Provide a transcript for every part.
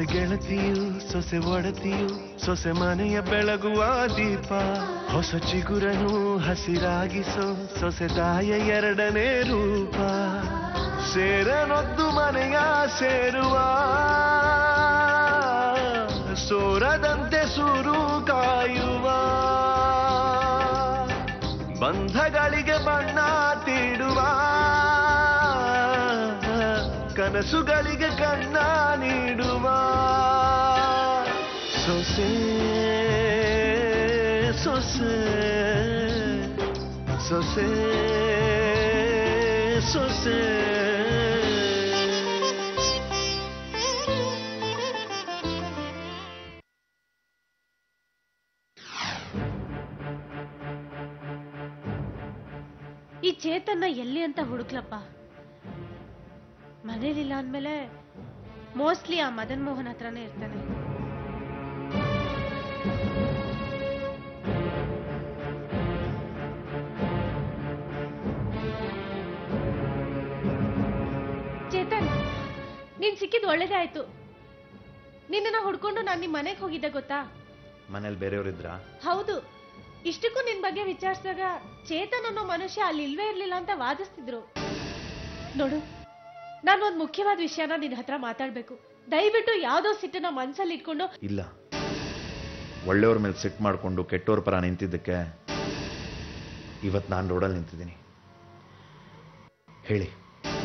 ಸೊಸೆ ಗೆಳತಿಯು ಸೊಸೆ ಒಡತಿಯು ಸೊಸೆ ಮನೆಯ ಬೆಳಗುವ ದೀಪ ಹೊಸ ಚಿಗುರನು ಹಸಿರಾಗಿಸೋ ಸೊಸೆ ತಾಯ ಎರಡನೇ ರೂಪ ಸೇರನೊದ್ದು ಮನೆಯ ಸೇರುವ ಸೋರದಂತೆ ಸೂರು ಕಾಯುವ ಬಂಧಗಳಿಗೆ ಬಣ್ಣ ತೀಡುವ ಕನಸುಗಳಿಗೆ ಕಣ್ಣ ನೀಡುವ ಸೊಸೆ ಸೊಸೆ ಸೊಸೆ ಸೊಸೆ ಈ ಚೇತನ್ನ ಎಲ್ಲಿ ಅಂತ ಹುಡುಕ್ಲಪ್ಪ ಮನೇಲಿಲ್ಲ ಅಂದ್ಮೇಲೆ ಮೋಸ್ಟ್ಲಿ ಆ ಮದನ್ ಮೋಹನ್ ಹತ್ರನೇ ಇರ್ತಾನೆ ಚೇತನ್ ನೀನ್ ಸಿಕ್ಕಿದ್ ಒಳ್ಳೇದೇ ಆಯ್ತು ನಿನ್ನನ್ನ ಹುಡ್ಕೊಂಡು ನಾನ್ ನಿಮ್ ಮನೆಗೆ ಹೋಗಿದ್ದೆ ಗೊತ್ತಾ ಮನೇಲಿ ಬೇರೆಯವರಿದ್ರ ಹೌದು ಇಷ್ಟಕ್ಕೂ ನಿನ್ ಬಗ್ಗೆ ವಿಚಾರಿಸಿದಾಗ ಚೇತನ್ ಅನ್ನೋ ಮನುಷ್ಯ ಅಲ್ಲಿ ಇಲ್ವೇ ಇರ್ಲಿಲ್ಲ ಅಂತ ವಾದಿಸ್ತಿದ್ರು ನೋಡು ನಾನು ಒಂದ್ ಮುಖ್ಯವಾದ ವಿಷಯನ ನಿನ್ ಹತ್ರ ಮಾತಾಡ್ಬೇಕು ದಯವಿಟ್ಟು ಯಾವ್ದೋ ಸಿಟ್ಟನ್ನ ಮನ್ಸಲ್ಲಿ ಇಟ್ಕೊಂಡು ಇಲ್ಲ ಒಳ್ಳೆಯವ್ರ ಮೇಲೆ ಸಿಟ್ ಮಾಡಿಕೊಂಡು ಕೆಟ್ಟವ್ರ ಪರ ನಿಂತಿದ್ದಕ್ಕೆ ಇವತ್ತು ನಾನು ರೋಡಲ್ಲಿ ನಿಂತಿದ್ದೀನಿ ಹೇಳಿ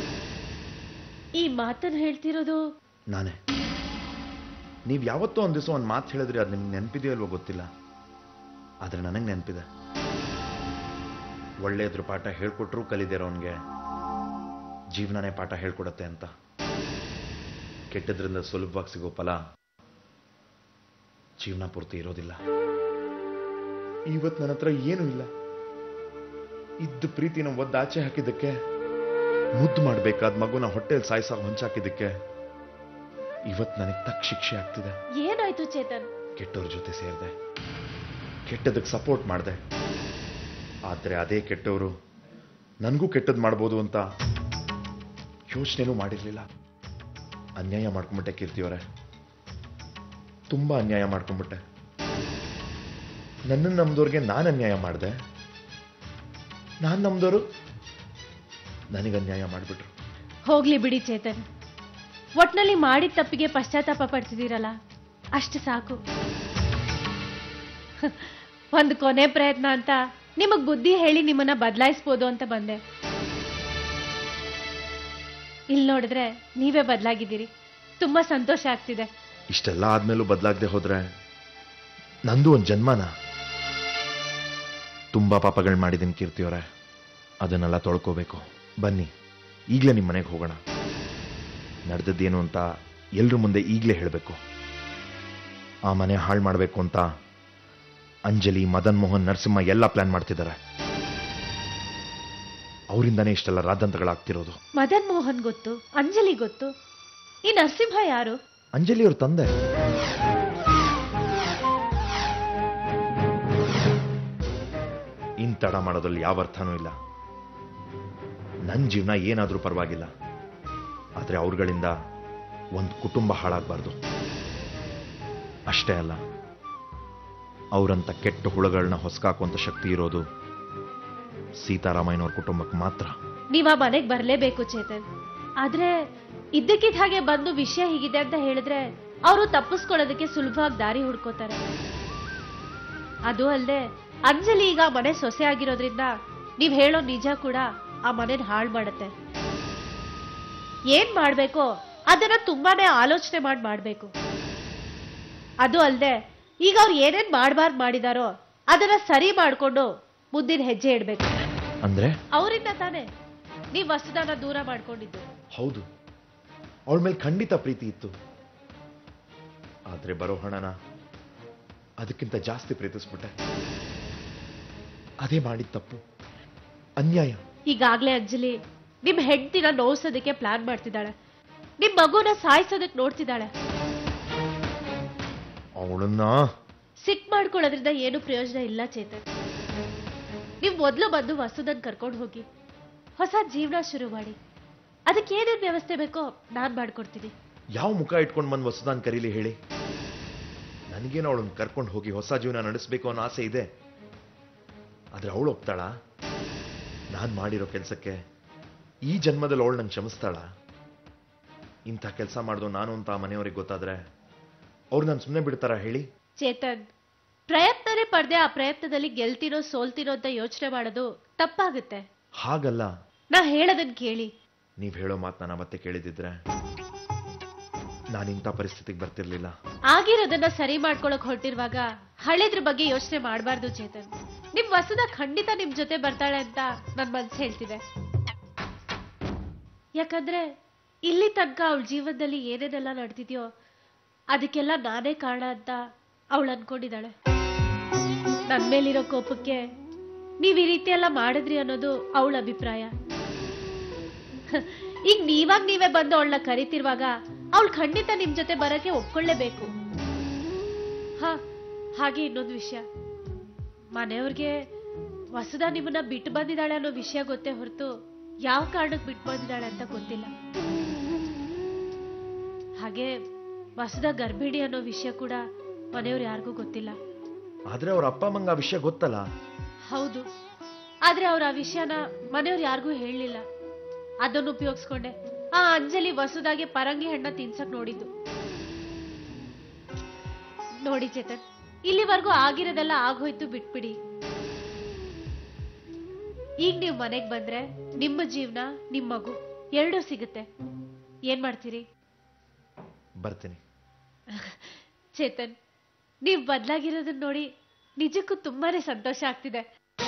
ಈ ಮಾತನ್ನ ಹೇಳ್ತಿರೋದು ನಾನೇ ನೀವು ಯಾವತ್ತೋ ಒಂದು ದಿವಸ ಒಂದು ಮಾತು ಹೇಳಿದ್ರೆ ಅದು ನಿಮ್ಗೆ ನೆನಪಿದೆಯೋ ಇಲ್ವೋ ಗೊತ್ತಿಲ್ಲ ಆದರೆ ನನಗೆ ನೆನಪಿದೆ ಒಳ್ಳೆಯದ್ರ ಪಾಠ ಹೇಳ್ಕೊಟ್ರೂ ಕಲಿದಿರೋನ್ಗೆ ಜೀವನನೇ ಪಾಠ ಹೇಳ್ಕೊಡತ್ತೆ ಅಂತ ಕೆಟ್ಟದ್ರಿಂದ ಸುಲಭವಾಗಿ ಸಿಗೋ ಫಲ ಜೀವನ ಪೂರ್ತಿ ಇರೋದಿಲ್ಲ ಇವತ್ತು ನನ್ನ ಹತ್ರ ಏನೂ ಇಲ್ಲ ಇದ್ದ ಪ್ರೀತಿನ ಒದ್ದು ಆಚೆ ಹಾಕಿದ್ದಕ್ಕೆ ಮುದ್ದು ಮಾಡಬೇಕಾದ ಮಗುನ ಹೊಟ್ಟೆಯಲ್ಲಿ ಸಾಯಿಸಾಗ ಹೊಂಚಾಕಿದ್ದಕ್ಕೆ ಇವತ್ತು ನನಗೆ ತಕ್ಕ ಶಿಕ್ಷೆ ಆಗ್ತಿದೆ ಏನಾಯ್ತು ಚೇತನ್ ಕೆಟ್ಟವ್ರ ಜೊತೆ ಸೇರಿದೆ ಕೆಟ್ಟದಕ್ಕೆ ಸಪೋರ್ಟ್ ಮಾಡಿದೆ ಆದರೆ ಅದೇ ಕೆಟ್ಟವರು ನನಗೂ ಕೆಟ್ಟದ್ದು ಮಾಡ್ಬೋದು ಅಂತ ಯೋಚನೆನೂ ಮಾಡಿರಲಿಲ್ಲ ಅನ್ಯಾಯ ಮಾಡ್ಕೊಂಬಿಟ್ಟೆ ಕೀರ್ತಿಯವರೇ ತುಂಬ ಅನ್ಯಾಯ ಮಾಡ್ಕೊಂಬಿಟ್ಟೆ ನನ್ನನ್ನು ನಮ್ದವ್ರಿಗೆ ನಾನು ಅನ್ಯಾಯ ಮಾಡಿದೆ ನಾನು ನಮ್ದವರು ನನಗೆ ಅನ್ಯಾಯ ಮಾಡಿಬಿಟ್ರು ಹೋಗ್ಲಿ ಬಿಡಿ ಚೇತನ್ ಒಟ್ನಲ್ಲಿ ಮಾಡಿದ ತಪ್ಪಿಗೆ ಪಶ್ಚಾತ್ತಾಪ ಪಡ್ತಿದ್ದೀರಲ್ಲ ಅಷ್ಟು ಸಾಕು ಒಂದು ಕೊನೆ ಪ್ರಯತ್ನ ಅಂತ ನಿಮಗ್ ಬುದ್ಧಿ ಹೇಳಿ ನಿಮ್ಮನ್ನ ಬದಲಾಯಿಸ್ಬೋದು ಅಂತ ಬಂದೆ ಇಲ್ಲಿ ನೋಡಿದ್ರೆ ನೀವೇ ಬದಲಾಗಿದ್ದೀರಿ ತುಂಬಾ ಸಂತೋಷ ಆಗ್ತಿದೆ ಇಷ್ಟೆಲ್ಲ ಆದ್ಮೇಲೂ ಬದಲಾಗದೆ ಹೋದ್ರೆ ನಂದು ಒಂದು ಜನ್ಮನ ತುಂಬಾ ಪಾಪಗಳು ಮಾಡಿದ್ದೀನಿ ಕೀರ್ತಿಯವರೇ ಅದನ್ನೆಲ್ಲ ತೊಳ್ಕೋಬೇಕು ಬನ್ನಿ ಈಗಲೇ ನಿಮ್ಮ ಮನೆಗೆ ಹೋಗೋಣ ನಡೆದದ್ದೇನು ಅಂತ ಎಲ್ರ ಮುಂದೆ ಈಗಲೇ ಹೇಳಬೇಕು ಆ ಮನೆ ಹಾಳು ಮಾಡಬೇಕು ಅಂತ ಅಂಜಲಿ ಮದನ್ ಮೋಹನ್ ನರಸಿಂಹ ಎಲ್ಲ ಪ್ಲಾನ್ ಮಾಡ್ತಿದ್ದಾರೆ ಅವರಿಂದಾನೇ ಇಷ್ಟೆಲ್ಲ ರಾದಂತಗಳಾಗ್ತಿರೋದು ಮದನ್ ಮೋಹನ್ ಗೊತ್ತು ಅಂಜಲಿ ಗೊತ್ತು ಈ ನರಸಿಂಹ ಯಾರು ಅಂಜಲಿ ಅವ್ರ ತಂದೆ ಇನ್ ತಡ ಮಾಡೋದ್ರಲ್ಲಿ ಯಾವ ಅರ್ಥನೂ ಇಲ್ಲ ನನ್ನ ಜೀವನ ಏನಾದ್ರೂ ಪರವಾಗಿಲ್ಲ ಆದ್ರೆ ಅವ್ರಗಳಿಂದ ಒಂದು ಕುಟುಂಬ ಹಾಳಾಗಬಾರ್ದು ಅಷ್ಟೇ ಅಲ್ಲ ಅವರಂತ ಕೆಟ್ಟ ಹುಳುಗಳನ್ನ ಹೊಸಕಾಕುವಂತ ಶಕ್ತಿ ಇರೋದು ಸೀತಾರಾಮಯ್ಯನವ್ರ ಕುಟುಂಬಕ್ಕೆ ಮಾತ್ರ ನೀವ್ ಆ ಮನೆಗ್ ಬರ್ಲೇಬೇಕು ಚೇತನ್ ಆದ್ರೆ ಇದ್ದಕ್ಕಿದ್ದ ಹಾಗೆ ಬಂದು ವಿಷಯ ಹೀಗಿದೆ ಅಂತ ಹೇಳಿದ್ರೆ ಅವರು ತಪ್ಪಿಸ್ಕೊಳ್ಳೋದಕ್ಕೆ ಸುಲಭವಾಗಿ ದಾರಿ ಹುಡ್ಕೋತಾರೆ ಅದು ಅಲ್ಲದೆ ಅಂಜಲಿ ಈಗ ಆ ಮನೆ ಸೊಸೆ ಆಗಿರೋದ್ರಿಂದ ನೀವ್ ಹೇಳೋ ನಿಜ ಕೂಡ ಆ ಮನೆನ ಹಾಳು ಮಾಡುತ್ತೆ ಏನ್ ಮಾಡ್ಬೇಕೋ ಅದನ್ನ ತುಂಬಾನೇ ಆಲೋಚನೆ ಮಾಡಿ ಮಾಡ್ಬೇಕು ಅದು ಅಲ್ಲದೆ ಈಗ ಅವ್ರು ಏನೇನ್ ಮಾಡ್ಬಾರ್ದು ಮಾಡಿದಾರೋ ಅದನ್ನ ಸರಿ ಮಾಡ್ಕೊಂಡು ಮುಂದಿನ ಹೆಜ್ಜೆ ಇಡ್ಬೇಕು ಅಂದ್ರೆ ಅವರಿಂದ ತಾನೇ ನೀವ್ ವಸುದಾನ ದೂರ ಮಾಡ್ಕೊಂಡಿದ್ದು ಹೌದು ಅವಳ ಮೇಲೆ ಖಂಡಿತ ಪ್ರೀತಿ ಇತ್ತು ಆದ್ರೆ ಬರೋ ಹಣನ ಅದಕ್ಕಿಂತ ಜಾಸ್ತಿ ಪ್ರೀತಿಸ್ಬಿಟ್ಟೆ ಅದೇ ಮಾಡಿದ ತಪ್ಪು ಅನ್ಯಾಯ ಈಗಾಗ್ಲೇ ಅಂಜಲಿ ನಿಮ್ ಹೆಂಡತಿನ ನೋವ್ಸೋದಕ್ಕೆ ಪ್ಲಾನ್ ಮಾಡ್ತಿದ್ದಾಳೆ ನಿಮ್ ಮಗುನ ಸಾಯಿಸೋದಕ್ ನೋಡ್ತಿದ್ದಾಳೆ ಅವಳನ್ನ ಸಿಟ್ ಮಾಡ್ಕೊಳ್ಳೋದ್ರಿಂದ ಏನು ಪ್ರಯೋಜನ ಇಲ್ಲ ಚೇತನ್ ನೀವ್ ಮೊದ್ಲು ಬಂದು ವಸುದನ್ ಕರ್ಕೊಂಡು ಹೋಗಿ ಹೊಸ ಜೀವನ ಶುರು ಮಾಡಿ ಅದಕ್ಕೆ ಏನೇನ್ ವ್ಯವಸ್ಥೆ ಬೇಕೋ ನಾನ್ ಮಾಡ್ಕೊಡ್ತೀನಿ ಯಾವ ಮುಖ ಇಟ್ಕೊಂಡು ಬಂದು ಹೊಸದಾನ್ ಕರೀಲಿ ಹೇಳಿ ನನಗೇನೋ ಅವಳನ್ನ ಕರ್ಕೊಂಡು ಹೋಗಿ ಹೊಸ ಜೀವನ ನಡೆಸಬೇಕು ಅನ್ನೋ ಆಸೆ ಇದೆ ಆದ್ರೆ ಅವಳು ಒಪ್ತಾಳ ನಾನು ಮಾಡಿರೋ ಕೆಲಸಕ್ಕೆ ಈ ಜನ್ಮದಲ್ಲಿ ಅವಳು ನಂಗೆ ಕ್ಷಮಿಸ್ತಾಳ ಇಂಥ ಕೆಲಸ ಮಾಡ್ದು ನಾನು ಅಂತ ಆ ಮನೆಯವ್ರಿಗೆ ಗೊತ್ತಾದ್ರೆ ಅವ್ರು ನಾನು ಸುಮ್ಮನೆ ಬಿಡ್ತಾರ ಹೇಳಿ ಚೇತನ್ ಪ್ರಯತ್ನನೇ ಪಡ್ದೆ ಆ ಪ್ರಯತ್ನದಲ್ಲಿ ಗೆಲ್ತಿರೋ ಸೋಲ್ತಿರೋ ಅಂತ ಯೋಚನೆ ಮಾಡೋದು ತಪ್ಪಾಗುತ್ತೆ ಹಾಗಲ್ಲ ನಾ ಹೇಳೋದನ್ ಕೇಳಿ ನೀವ್ ಹೇಳೋ ಮಾತು ನಾನು ಅವತ್ತೇ ಕೇಳಿದಿದ್ರೆ ನಾನು ಇಂಥ ಪರಿಸ್ಥಿತಿಗೆ ಬರ್ತಿರ್ಲಿಲ್ಲ ಆಗಿರೋದನ್ನ ಸರಿ ಮಾಡ್ಕೊಳಕ್ ಹೊರಟಿರುವಾಗ ಹಳೆದ್ರ ಬಗ್ಗೆ ಯೋಚನೆ ಮಾಡಬಾರ್ದು ಚೇತನ್ ನಿಮ್ ವಸುದ ಖಂಡಿತ ನಿಮ್ ಜೊತೆ ಬರ್ತಾಳೆ ಅಂತ ನನ್ ಮನ್ಸು ಹೇಳ್ತಿದೆ ಯಾಕಂದ್ರೆ ಇಲ್ಲಿ ತನಕ ಅವಳ ಜೀವನದಲ್ಲಿ ಏನೇನೆಲ್ಲ ನಡೆದಿದ್ಯೋ ಅದಕ್ಕೆಲ್ಲ ನಾನೇ ಕಾರಣ ಅಂತ ಅವಳು ಅನ್ಕೊಂಡಿದ್ದಾಳೆ ನನ್ ಮೇಲಿರೋ ಕೋಪಕ್ಕೆ ನೀವ್ ಈ ರೀತಿ ಎಲ್ಲ ಮಾಡಿದ್ರಿ ಅನ್ನೋದು ಅವಳ ಅಭಿಪ್ರಾಯ ಈಗ ನೀವಾಗ ನೀವೇ ಬಂದು ಅವಳನ್ನ ಕರಿತಿರುವಾಗ ಅವಳು ಖಂಡಿತ ನಿಮ್ ಜೊತೆ ಬರಕ್ಕೆ ಒಪ್ಕೊಳ್ಳೇಬೇಕು ಹ ಹಾಗೆ ಇನ್ನೊಂದು ವಿಷಯ ಮನೆಯವ್ರಿಗೆ ವಸುದ ನಿಮ್ಮನ್ನ ಬಿಟ್ಟು ಬಂದಿದ್ದಾಳೆ ಅನ್ನೋ ವಿಷಯ ಗೊತ್ತೇ ಹೊರತು ಯಾವ ಕಾರಣಕ್ಕೆ ಬಿಟ್ಟು ಬಂದಿದ್ದಾಳೆ ಅಂತ ಗೊತ್ತಿಲ್ಲ ಹಾಗೆ ವಸುದ ಗರ್ಭಿಣಿ ಅನ್ನೋ ವಿಷಯ ಕೂಡ ಮನೆಯವ್ರು ಯಾರಿಗೂ ಗೊತ್ತಿಲ್ಲ ಆದ್ರೆ ಅವ್ರ ಅಪ್ಪ ಅಮ್ಮಂಗ ಆ ವಿಷಯ ಗೊತ್ತಲ್ಲ ಹೌದು ಆದ್ರೆ ಅವ್ರ ಆ ವಿಷಯನ ಮನೆಯವ್ರು ಯಾರಿಗೂ ಹೇಳಲಿಲ್ಲ ಅದನ್ನು ಉಪಯೋಗಿಸ್ಕೊಂಡೆ ಆ ಅಂಜಲಿ ವಸುದಾಗೆ ಪರಂಗಿ ಹಣ್ಣ ತಿನ್ಸಕ್ ನೋಡಿದ್ದು ನೋಡಿ ಚೇತನ್ ಇಲ್ಲಿವರೆಗೂ ಆಗಿರೋದೆಲ್ಲ ಆಗೋಯ್ತು ಬಿಟ್ಬಿಡಿ ಈಗ ನೀವು ಮನೆಗ್ ಬಂದ್ರೆ ನಿಮ್ಮ ಜೀವನ ನಿಮ್ ಮಗು ಎರಡೂ ಸಿಗುತ್ತೆ ಏನ್ ಮಾಡ್ತೀರಿ ಬರ್ತೀನಿ ಚೇತನ್ ನೀವ್ ಬದ್ಲಾಗಿರೋದನ್ನ ನೋಡಿ ನಿಜಕ್ಕೂ ತುಂಬಾನೇ ಸಂತೋಷ ಆಗ್ತಿದೆ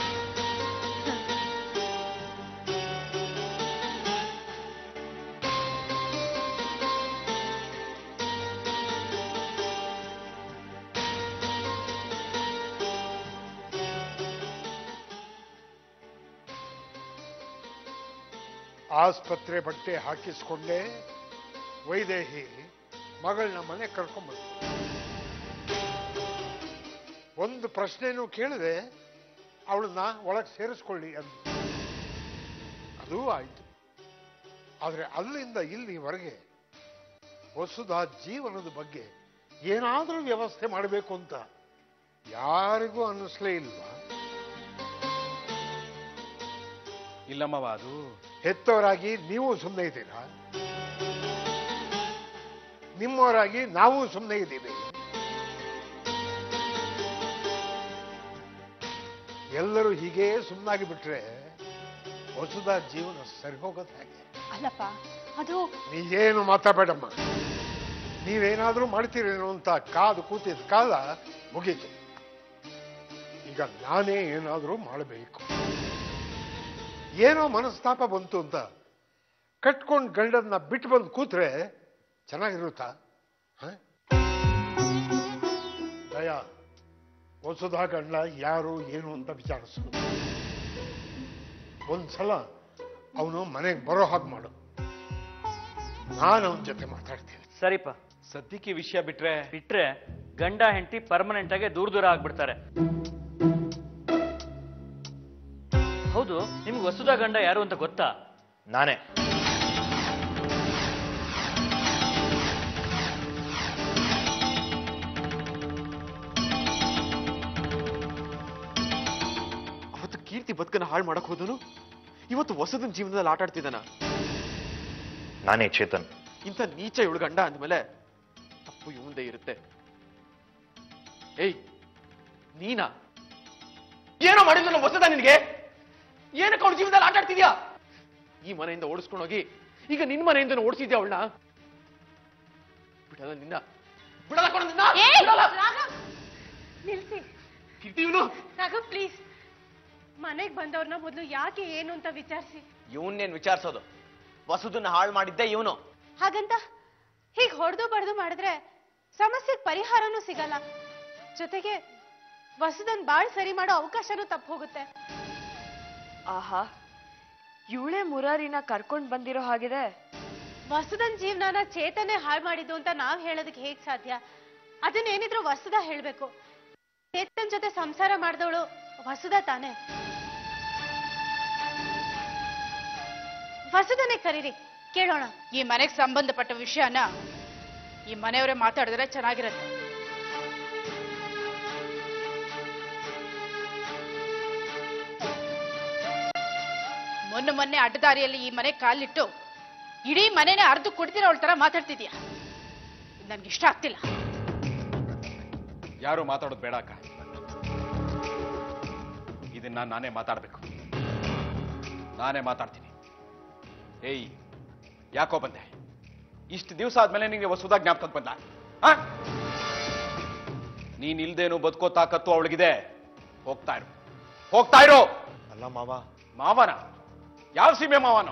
ಆಸ್ಪತ್ರೆ ಬಟ್ಟೆ ಹಾಕಿಸ್ಕೊಂಡೆ ವೈದೇಹಿ ಮಗಳನ್ನ ಮನೆ ಕರ್ಕೊಂಡ್ಬಂದು ಒಂದು ಪ್ರಶ್ನೆನೂ ಕೇಳದೆ ಅವಳನ್ನ ಒಳಗೆ ಸೇರಿಸ್ಕೊಳ್ಳಿ ಅಂದ ಅದೂ ಆಯ್ತು ಆದ್ರೆ ಅಲ್ಲಿಂದ ಇಲ್ಲಿವರೆಗೆ ವಸುಧ ಜೀವನದ ಬಗ್ಗೆ ಏನಾದರೂ ವ್ಯವಸ್ಥೆ ಮಾಡಬೇಕು ಅಂತ ಯಾರಿಗೂ ಅನ್ನಿಸ್ಲೇ ಇಲ್ವಾ ಇಲ್ಲಮ್ಮವ ಅದು ಹೆತ್ತವರಾಗಿ ನೀವು ಸುಮ್ಮನೆ ಇದ್ದೀರಾ ನಿಮ್ಮವರಾಗಿ ನಾವು ಸುಮ್ಮನೆ ಇದ್ದೀವಿ ಎಲ್ಲರೂ ಹೀಗೆ ಸುಮ್ಮನಾಗಿ ಬಿಟ್ರೆ ಹೊಸದ ಜೀವನ ಸರಿ ಹೋಗೋದು ಹೇಗೆ ಅಲ್ಲಪ್ಪ ಅದು ನೀವೇನು ಮಾತಾಡಬೇಡಮ್ಮ ನೀವೇನಾದ್ರೂ ಮಾಡ್ತೀರೇನೋ ಅಂತ ಕಾದು ಕೂತಿದ್ದ ಕಾಲ ಮುಗೀತು ಈಗ ನಾನೇ ಏನಾದ್ರೂ ಮಾಡಬೇಕು ಏನೋ ಮನಸ್ತಾಪ ಬಂತು ಅಂತ ಕಟ್ಕೊಂಡು ಗಂಡನ್ನ ಬಿಟ್ಟು ಬಂದು ಕೂತ್ರೆ ಚೆನ್ನಾಗಿರುತ್ತಾ ಹ? ದಯ ಹೊಸದ ಗಂಡ ಯಾರು ಏನು ಅಂತ ವಿಚಾರಿಸು ಒಂದ್ಸಲ ಅವನು ಮನೆಗೆ ಬರೋ ಹಾಗೆ ಮಾಡು ನಾನು ಅವನ ಜೊತೆ ಮಾತಾಡ್ತೀನಿ ಸರಿಪ ಸದ್ಯಕ್ಕೆ ಈ ವಿಷಯ ಬಿಟ್ರೆ ಬಿಟ್ರೆ ಗಂಡ ಹೆಂಡತಿ ಪರ್ಮನೆಂಟ್ ಆಗಿ ದೂರ ದೂರ ಆಗ್ಬಿಡ್ತಾರೆ ಹೌದು ನಿಮ್ಗೆ ವಸುದ ಗಂಡ ಯಾರು ಅಂತ ಗೊತ್ತಾ ನಾನೇ ಅವತ್ತು ಕೀರ್ತಿ ಬದುಕನ್ನ ಹಾಳು ಮಾಡಕ್ ಹೋದನು ಇವತ್ತು ಹೊಸದನ್ ಜೀವನದಲ್ಲಿ ಆಟ ಆಡ್ತಿದ್ದಾನ ನಾನೇ ಚೇತನ್ ಇಂಥ ನೀಚ ಇವಳು ಗಂಡ ಅಂದ್ಮೇಲೆ ತಪ್ಪು ಇವಂದೇ ಇರುತ್ತೆ ಏಯ್ ನೀನಾ ಏನೋ ಮಾಡಿದ್ನಲ್ಲ ಹೊಸದ ನಿನಗೆ ಏನಕ್ಕೆ ಅವಳ ಜೀವನದಲ್ಲಿ ಆಟ ಆಡ್ತಿದ್ಯಾ ಈ ಮನೆಯಿಂದ ಓಡಿಸ್ಕೊಂಡು ಹೋಗಿ ಈಗ ನಿನ್ ಮನೆಯಿಂದ ಓಡಿಸಿದ್ಯಾ ಅವಳನ್ನ ಬಿಡಲ್ಲ ನಿನ್ನ ಬಿಡಲ್ಲ ಕಣೋ ನಿನ್ನ ಬಿಡಲ್ಲ. ನಿಲ್ಸಿ ಕೀರ್ತಿ ಇವನು ರಾಘವ್ ಪ್ಲೀಸ್ ಮನೆಗ್ ಬಂದವ್ರನ್ನ ಮೊದಲು ಯಾಕೆ ಏನು ಅಂತ ವಿಚಾರಿಸಿ ಇವನ್ನೇನ್ ವಿಚಾರಿಸೋದು ವಸುದನ್ನ ಹಾಳು ಮಾಡಿದ್ದೆ ಇವನು ಹಾಗಂತ ಹೀಗ್ ಹೊಡೆದು ಬಡ್ದು ಮಾಡಿದ್ರೆ ಸಮಸ್ಯೆಗೆ ಪರಿಹಾರನೂ ಸಿಗಲ್ಲ ಜೊತೆಗೆ ವಸುದನ್ ಬಾಳ್ ಸರಿ ಮಾಡೋ ಅವಕಾಶನೂ ತಪ್ಪು ಹೋಗುತ್ತೆ ಆಹಾ ಇವಳೇ ಮುರಾರಿನ ಕರ್ಕೊಂಡ್ ಬಂದಿರೋ ಹಾಗಿದೆ ವಸುದನ್ ಜೀವನನ ಚೇತನೆ ಹಾಳು ಮಾಡಿದ್ದು ಅಂತ ನಾವ್ ಹೇಳೋದಕ್ಕೆ ಹೇಗ್ ಸಾಧ್ಯ ಅದನ್ನೇನಿದ್ರು ವಸುದ ಹೇಳ್ಬೇಕು ಚೇತನ್ ಜೊತೆ ಸಂಸಾರ ಮಾಡಿದವಳು ವಸುದ ತಾನೆ ವಸುದನೆ ಕರೀರಿ ಕೇಳೋಣ ಈ ಮನೆಗೆ ಸಂಬಂಧಪಟ್ಟ ವಿಷಯನ ಈ ಮನೆಯವರೇ ಮಾತಾಡಿದ್ರೆ ಚೆನ್ನಾಗಿರುತ್ತೆ ಮೊನ್ನೆ ಮೊನ್ನೆ ಅಡ್ಡದಾರಿಯಲ್ಲಿ ಈ ಮನೆ ಕಾಲಿಟ್ಟು ಇಡೀ ಮನೆನೇ ಅರ್ಧ ಕುಡ್ದಿರೋ ತರ ಮಾತಾಡ್ತಿದ್ಯಾ ನನ್ಗೆ ಇಷ್ಟ ಆಗ್ತಿಲ್ಲ ಯಾರು ಮಾತಾಡೋದು ಬೇಡ ಅಕ್ಕ ಇದನ್ನ ನಾನೇ ಮಾತಾಡಬೇಕು ನಾನೇ ಮಾತಾಡ್ತೀನಿ ಏಯ್ ಯಾಕೋ ಬಂದೆ ಇಷ್ಟು ದಿವಸ ಆದ್ಮೇಲೆ ನಿಂಗೆ ವಸುಧಾ ಜ್ಞಾಪಕ ಬಂದ ಆ? ನೀನ್ ಇಲ್ದೇನು ಬದುಕೋ ತಾಕತ್ತು ಅವಳಿಗಿದೆ ಹೋಗ್ತಾ ಇರು ಹೋಗ್ತಾ ಇರು ಅಲ್ಲ ಮಾವ ಮಾವನ ಯಾವ ಸೀಮೆ ಮಾವನು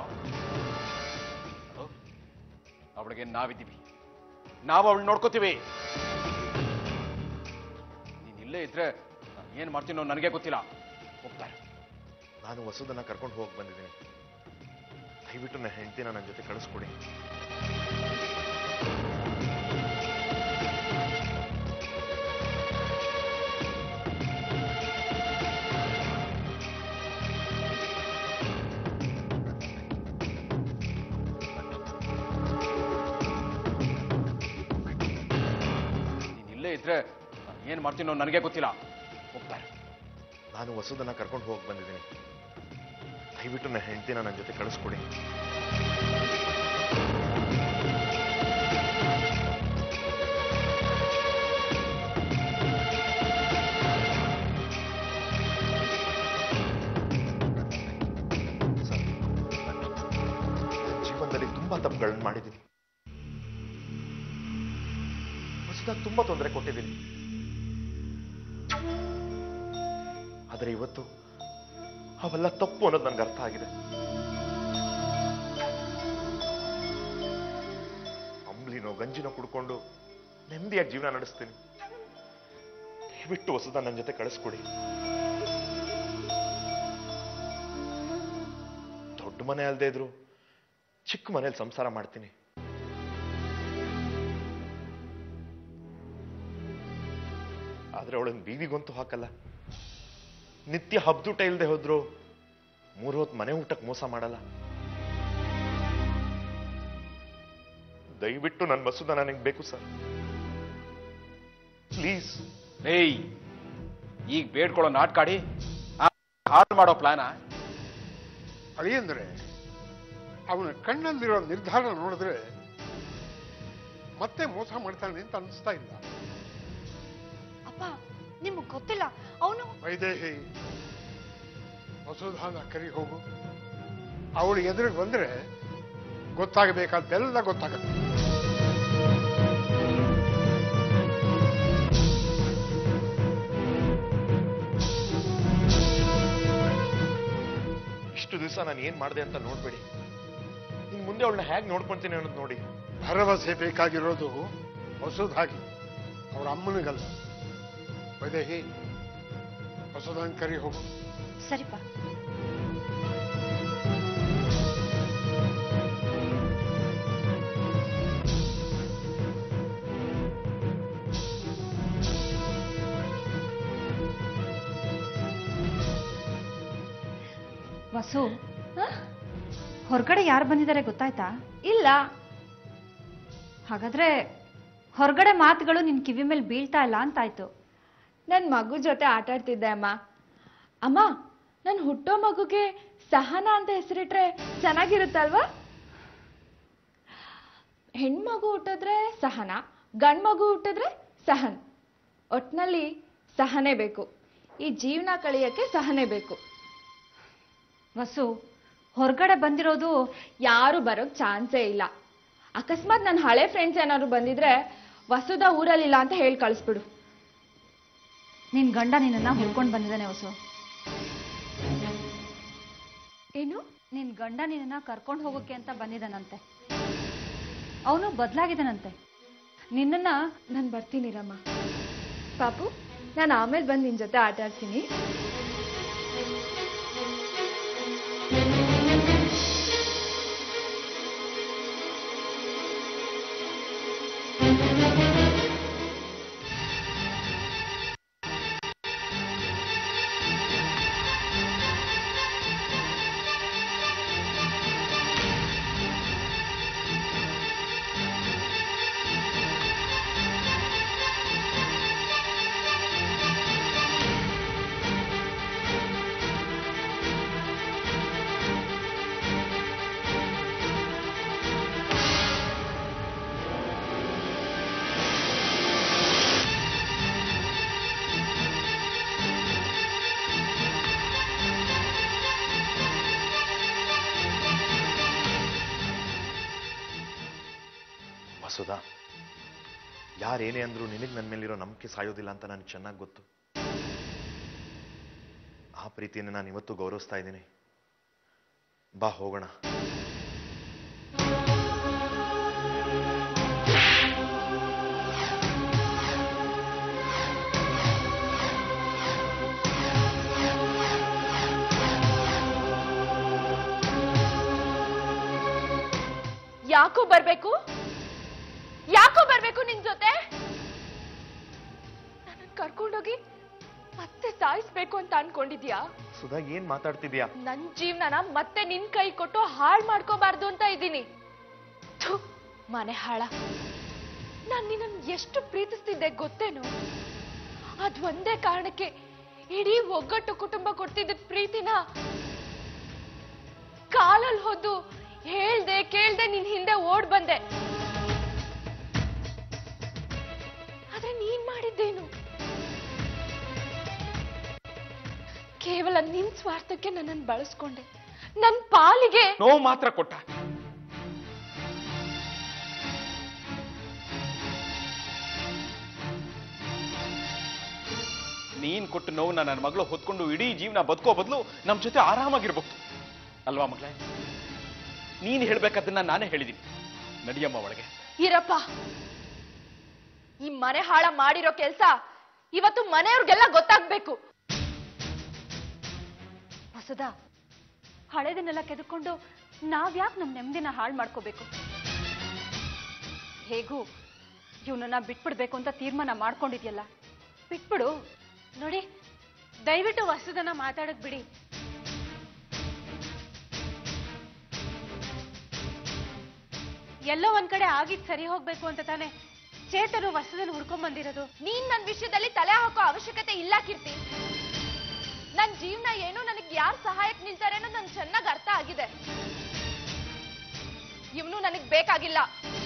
ಅವಳಿಗೆ ನಾವಿದ್ದೀವಿ ನಾವು ಅವಳು ನೋಡ್ಕೋತೀವಿ ನೀನ್ ಇಲ್ಲೇ ಇದ್ರೆ ನಾನ್ ಏನ್ ಮಾಡ್ತೀನೋ ನನಗೆ ಗೊತ್ತಿಲ್ಲ ಹೋಗ್ತಾ ಇರು ನಾನು ವಸುದನ್ನ ಕರ್ಕೊಂಡು ಹೋಗಿ ಬಂದಿದ್ದೀನಿ ದಯವಿಟ್ಟು ನನ್ನ ಹೆಂಡತಿನ ನನ್ನ ಜೊತೆ ಕಳಿಸ್ಕೊಡಿ ನೀನ್ ಇಲ್ಲೇ ಇದ್ರೆ ನಾನ್ ಏನ್ ಮಾಡ್ತೀನೋ ನನಗೆ ಗೊತ್ತಿಲ್ಲ ಹೋಗ್ತಾ ಇರು ನಾನು ವಸುದನ್ನ ಕರ್ಕೊಂಡು ಹೋಗಿ ಬಂದಿದ್ದೀನಿ ದಯವಿಟ್ಟು ನನ್ನ ಹೆಂಡತಿನ ನನ್ನ ಜೊತೆ ಕಳಿಸ್ಕೊಡಿ ಸರ್, ನನ್ನ ಜೀವನದಲ್ಲಿ ತುಂಬಾ ತಪ್ಪುಗಳನ್ನು ಮಾಡಿದ್ದೀನಿ ಹೊಸದಾಗಿ ತುಂಬಾ ತೊಂದರೆ ಕೊಟ್ಟಿದ್ದೀನಿ ಆದರೆ ಇವತ್ತು ಅವೆಲ್ಲ ತಪ್ಪು ಅನ್ನೋದು ನನಗೆ ಅರ್ಥ ಆಗಿದೆ ಅಂಬ್ಲಿನೋ ಗಂಜಿನೋ ಕುಡ್ಕೊಂಡು ನೆಮ್ಮದಿಯಾಗಿ ಜೀವನ ನಡೆಸ್ತೀನಿ ದಯವಿಟ್ಟು ಹೊಸದ ನನ್ನ ಜೊತೆ ಕಳಿಸ್ಕೊಡಿ ದೊಡ್ಡ ಮನೆ ಅಲ್ಲದೆ ಇದ್ರು ಚಿಕ್ಕ ಮನೇಲಿ ಸಂಸಾರ ಮಾಡ್ತೀನಿ ಆದ್ರೆ ಅವಳನ್ನ ಬೀದಿಗಂತೂ ಹಾಕಲ್ಲ ನಿತ್ಯ ಹಬ್ದೂಟ ಇಲ್ಲದೆ ಹೋದ್ರು ಮೂರು ಹೊತ್ತು ಮನೆ ಊಟಕ್ಕೆ ಮೋಸ ಮಾಡಲ್ಲ ದಯವಿಟ್ಟು ನನ್ನ ಮಸೂದ ನನಗೆ ಬೇಕು ಸರ್ ಪ್ಲೀಸ್ ಏಯ್ ಈಗ ಬೇಡ್ಕೊಳ್ಳೋ ನಾಟ್ಕಾಡಿ ಆ, ಹಾಳು ಮಾಡೋ ಪ್ಲಾನ ಅಳಿಯಂದ್ರೆ ಅವನ ಕಣ್ಣಲ್ಲಿರೋ ನಿರ್ಧಾರ ನೋಡಿದ್ರೆ ಮತ್ತೆ ಮೋಸ ಮಾಡ್ತಾನೆ ಅಂತ ಅನಿಸ್ತಾ ಇಲ್ಲ ಅಪ್ಪ ನಿಮಗ್ ಗೊತ್ತಿಲ್ಲ ಅವನು ವೈದೇಹಿ ವಸುಧಾನ ಕರಿ ಹೋಗು ಅವಳು ಎದುರಿಗೆ ಬಂದ್ರೆ ಗೊತ್ತಾಗಬೇಕಾದ್ದೆಲ್ಲ ಗೊತ್ತಾಗತ್ತೆ ಇಷ್ಟು ದಿವಸ ನಾನು ಏನ್ ಮಾಡಿದೆ ಅಂತ ನೋಡ್ಬೇಡಿ ಇನ್ ಮುಂದೆ ಅವಳನ್ನ ಹೇಗೆ ನೋಡ್ಕೊಂತೀನಿ ಅನ್ನೋದು ನೋಡಿ ಭರವಸೆ ಬೇಕಾಗಿರೋದು ಹೊಸದಾಗಿ ಅವರ ಅಮ್ಮನಿಗಲ್ಲ ವೈದೇಹಿ ಹೊಸದಾಗಿ ಕರಿ ಹೋಗು ಸರಿಪ ವಸು ಹೊರಗಡೆ ಯಾರು ಬಂದಿದ್ದಾರೆ ಗೊತ್ತಾಯ್ತಾ ಇಲ್ಲ ಹಾಗಾದ್ರೆ ಹೊರಗಡೆ ಮಾತುಗಳು ನಿನ್ ಕಿವಿ ಮೇಲೆ ಬೀಳ್ತಾ ಇಲ್ಲ ಅಂತಾಯ್ತು ನನ್ ಮಗು ಜೊತೆ ಆಟ ಆಡ್ತಿದ್ದೆ ಅಮ್ಮ ಅಮ್ಮ ನನ್ ಹುಟ್ಟೋ ಮಗುಗೆ ಸಹನ ಅಂತ ಹೆಸರಿಟ್ರೆ ಚೆನ್ನಾಗಿರುತ್ತಲ್ವಾ ಹೆಣ್ಮಗು ಹುಟ್ಟಿದ್ರೆ ಸಹನ ಗಂಡ್ ಮಗು ಹುಟ್ಟಿದ್ರೆ ಸಹನ್ ಒಟ್ನಲ್ಲಿ ಸಹನೆ ಬೇಕು ಈ ಜೀವನ ಕಳಿಯಕ್ಕೆ ಸಹನೆ ಬೇಕು ವಸು ಹೊರಗಡೆ ಬಂದಿರೋದು ಯಾರು ಬರೋಕ್ ಚಾನ್ಸೇ ಇಲ್ಲ ಅಕಸ್ಮಾತ್ ನನ್ನ ಹಳೆ ಫ್ರೆಂಡ್ಸ್ ಏನಾದ್ರು ಬಂದಿದ್ರೆ ವಸುದ ಊರಲ್ಲಿಲ್ಲ ಅಂತ ಹೇಳಿ ಕಳಿಸ್ಬಿಡು ನಿನ್ ಗಂಡ ನಿನ್ನನ್ನ ಹುಡ್ಕೊಂಡ್ ಬಂದಿದ್ದಾನೆ ವಸು ಏನು ನಿನ್ ಗಂಡ ನಿನ್ನನ್ನ ಕರ್ಕೊಂಡು ಹೋಗೋಕೆ ಅಂತ ಬಂದಿದ್ದಾನಂತೆ ಅವನು ಬದಲಾಗಿದ್ದಾನಂತೆ ನಿನ್ನನ್ನ ನಾನು ಬರ್ತೀನಿ ರಮ್ಮ ಪಾಪು ನಾನು ಆಮೇಲೆ ಬಂದು ನಿನ್ ಜೊತೆ ಆಟ ಆಡ್ತೀನಿ ಸುಧಾ ಯಾರೇನೇ ಅಂದ್ರೂ ನಿನಗೆ ನನ್ನ ಮೇಲಿರೋ ನಂಬಿಕೆ ಸಾಯೋದಿಲ್ಲ ಅಂತ ನನಗೆ ಚೆನ್ನಾಗಿ ಗೊತ್ತು ಆ ಪ್ರೀತಿಯನ್ನು ನಾನು ಇವತ್ತು ಗೌರವಿಸ್ತಾ ಇದ್ದೀನಿ ಬಾ ಹೋಗೋಣ ಯಾಕೋ ಬರ್ಬೇಕು ಯಾಕೋ ಬರ್ಬೇಕು ನಿನ್ ಜೊತೆ ನನ್ನ ಕರ್ಕೊಂಡೋಗಿ ಮತ್ತೆ ಸಾಯಿಸ್ಬೇಕು ಅಂತ ಅನ್ಕೊಂಡಿದ್ಯಾ ಸುಧಾ ಏನ್ ಮಾತಾಡ್ತಿದ್ಯಾ ನನ್ ಜೀವನನ ಮತ್ತೆ ನಿನ್ ಕೈ ಕೊಟ್ಟು ಹಾಳ್ ಮಾಡ್ಕೋಬಾರ್ದು ಅಂತ ಇದ್ದೀನಿ ಥು, ಮನೆ ಹಾಳ ನಾನ್ ನಿನ್ನನ್ ಎಷ್ಟು ಪ್ರೀತಿಸ್ತಿದ್ದೆ ಗೊತ್ತೇನು ಅದ್ ಒಂದೇ ಕಾರಣಕ್ಕೆ ಇಡೀ ಒಗ್ಗಟ್ಟು ಕುಟುಂಬ ಕೊಡ್ತಿದ್ದ ಪ್ರೀತಿನ ಕಾಲಲ್ಲಿ ಹೋದು ಹೇಳ್ದೆ ಕೇಳ್ದೆ ನಿನ್ ಹಿಂದೆ ಓಡ್ ಬಂದೆ ಆದ್ರೆ ನೀನ್ ಮಾಡಿದ್ದೇನು ಕೇವಲ ನಿನ್ ಸ್ವಾರ್ಥಕ್ಕೆ ನನ್ನನ್ನು ಬಳಸ್ಕೊಂಡೆ ನನ್ ಪಾಲಿಗೆ ನೋವು ಮಾತ್ರ ಕೊಟ್ಟ ನೀನ್ ಕೊಟ್ಟು ನೋವನ್ನ ನನ್ನ ಮಗಳು ಹೊತ್ಕೊಂಡು ಇಡೀ ಜೀವನ ಬದುಕೋ ಬದಲು ನಮ್ ಜೊತೆ ಆರಾಮಾಗಿರ್ಬೇಕು ಅಲ್ವಾ ಮಗಳೇ ನೀನ್ ಹೇಳ್ಬೇಕದನ್ನ ನಾನೇ ಹೇಳಿದೀನಿ ನಡಿಯಮ್ಮ ಒಳಗೆ ಇರಪ್ಪ ಈ ಮನೆ ಹಾಳ ಮಾಡಿರೋ ಕೆಲ್ಸ ಇವತ್ತು ಮನೆಯವ್ರಿಗೆಲ್ಲ ಗೊತ್ತಾಗ್ಬೇಕು ಹೊಸದ ಹಳೇದನ್ನೆಲ್ಲ ಕೆದ್ಕೊಂಡು ನಾವ್ಯಾಕೆ ನಮ್ಮ ನೆಮ್ಮದಿನ ಹಾಳು ಮಾಡ್ಕೋಬೇಕು ಹೇಗೂ ಇವನನ್ನ ಬಿಟ್ಬಿಡ್ಬೇಕು ಅಂತ ತೀರ್ಮಾನ ಮಾಡ್ಕೊಂಡಿದ್ಯಲ್ಲ ಬಿಟ್ಬಿಡು ನೋಡಿ ದಯವಿಟ್ಟು ವಸುದನ ಮಾತಾಡಕ್ ಬಿಡಿ ಎಲ್ಲೋ ಒಂದ್ ಕಡೆ ಆಗಿದ್ ಸರಿ ಹೋಗ್ಬೇಕು ಅಂತ ತಾನೆ ಚೇತನು ವಸುದನ್ ಹುಡ್ಕೊಂಡ್ ಬಂದಿರೋದು ನೀನ್ ನನ್ ವಿಷಯದಲ್ಲಿ ತಲೆ ಹಾಕೋ ಅವಶ್ಯಕತೆ ಇಲ್ಲ ಕೀರ್ತಿ ನನ್ ಜೀವನ ಏನು ನನಗೆ ಯಾರು ಸಹಾಯಕ್ ನಿಲ್ತಾರೆ ಅನ್ನೋದು ನನ್ಗೆ ಚೆನ್ನಾಗಿ ಅರ್ಥ ಆಗಿದೆ ಇವನು ನನಗ್ ಬೇಕಾಗಿಲ್ಲ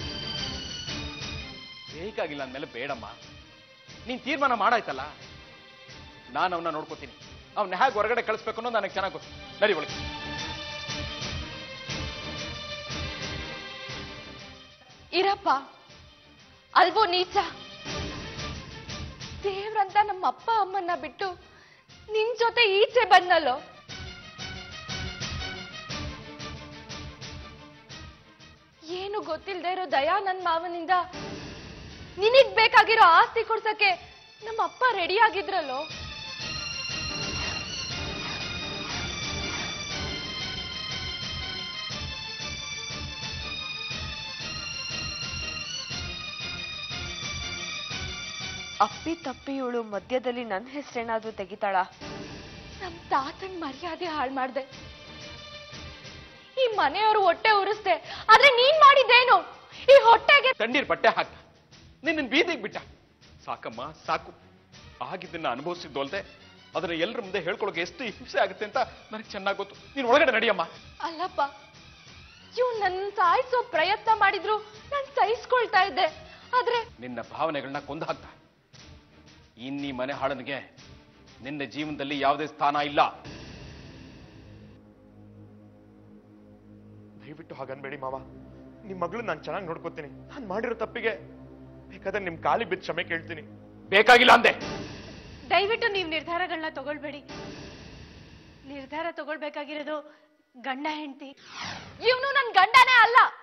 ಬೇಕಾಗಿಲ್ಲ ಅಂದ್ಮೇಲೆ ಬೇಡಮ್ಮ ನೀನ್ ತೀರ್ಮಾನ ಮಾಡಾಯ್ತಲ್ಲ ನಾನು ಅವನ್ನ ನೋಡ್ಕೋತೀನಿ ಅವ್ನ ಹೇಗೆ ಹೊರಗಡೆ ಕಳಿಸ್ಬೇಕು ಅನ್ನೋದು ನನಗೆ ಚೆನ್ನಾಗಿ ಗೊತ್ತು ನಡಿ ಒಳಗೆ ಇರಪ್ಪ ಅಲ್ವೋ ನೀಚ ದೇವ್ರಂತ ನಮ್ಮ ಅಪ್ಪ ಅಮ್ಮನ್ನ ಬಿಟ್ಟು ನಿನ್ ಜೊತೆ ಈಚೆ ಬಂದಲ್ಲೋ ಏನು ಗೊತ್ತಿಲ್ದೇ ಇರೋ ದಯಾ ನನ್ ಮಾವನಿಂದ ನಿನಗ್ ಬೇಕಾಗಿರೋ ಆಸ್ತಿ ಕೊಡ್ಸಕ್ಕೆ ನಮ್ಮ ಅಪ್ಪ ರೆಡಿ ಆಗಿದ್ರಲ್ಲೋ ಅಪ್ಪಿ ತಪ್ಪಿ ಇವಳು ಮಧ್ಯದಲ್ಲಿ ನನ್ನ ಹೆಸರೇನಾದ್ರೂ ತೆಗಿತಾಳ ನಮ್ ತಾತನ್ ಮರ್ಯಾದೆ ಹಾಳು ಮಾಡ್ದೆ ಈ ಮನೆಯವರು ಹೊಟ್ಟೆ ಉರಿಸ್ದೆ ಆದ್ರೆ ನೀನ್ ಮಾಡಿದ್ದೇನು ಈ ಹೊಟ್ಟೆಗೆ ತಣ್ಣೀರ್ ಬಟ್ಟೆ ಹಾಕ ನಿನ್ನ ಬೀದಿಗೆ ಬಿಟ್ಟ ಸಾಕಮ್ಮ ಸಾಕು ಆಗಿದ್ದನ್ನ ಅನುಭವಿಸಿದ್ದು ಅಲ್ದೆ ಅದನ್ನ ಎಲ್ಲರ ಮುಂದೆ ಹೇಳ್ಕೊಳಕ್ಕೆ ಎಷ್ಟು ಹಿಂಸೆ ಆಗುತ್ತೆ ಅಂತ ನನಗೆ ಚೆನ್ನಾಗಿ ಗೊತ್ತು ನೀನ್ ಒಳಗಡೆ ನಡಿಯಮ್ಮ ಅಲ್ಲಪ್ಪ ಇವ್ ನನ್ ಸಾಯಿಸೋ ಪ್ರಯತ್ನ ಮಾಡಿದ್ರು ನಾನ್ ಸಹಿಸ್ಕೊಳ್ತಾ ಇದ್ದೆ ಆದ್ರೆ ನಿನ್ನ ಭಾವನೆಗಳನ್ನ ಕೊಂದು ಹಾಕ್ತ ಇನ್ನೀ ಮನೆ ಹಾಳನಿಗೆ ನಿನ್ನ ಜೀವನದಲ್ಲಿ ಯಾವುದೇ ಸ್ಥಾನ ಇಲ್ಲ ದಯವಿಟ್ಟು ಹಾಗನ್ಬೇಡಿ ಮಾವ ನಿಮ್ ಮಗಳು ನಾನು ಚೆನ್ನಾಗಿ ನೋಡ್ಕೋತೀನಿ ನಾನು ಮಾಡಿರೋ ತಪ್ಪಿಗೆ ಬೇಕಾದ್ರೆ ನಿಮ್ ಕಾಲಿ ಬಿದ್ದು ಕ್ಷಮೆ ಕೇಳ್ತೀನಿ ಬೇಕಾಗಿಲ್ಲ ಅಂದೆ ದಯವಿಟ್ಟು ನೀವು ನಿರ್ಧಾರಗಳನ್ನ ತಗೊಳ್ಬೇಡಿ ನಿರ್ಧಾರ ತಗೊಳ್ಬೇಕಾಗಿರೋದು ಗಂಡ ಹೆಂಡತಿ ಇವನು ನನ್ ಗಂಡನೇ ಅಲ್ಲ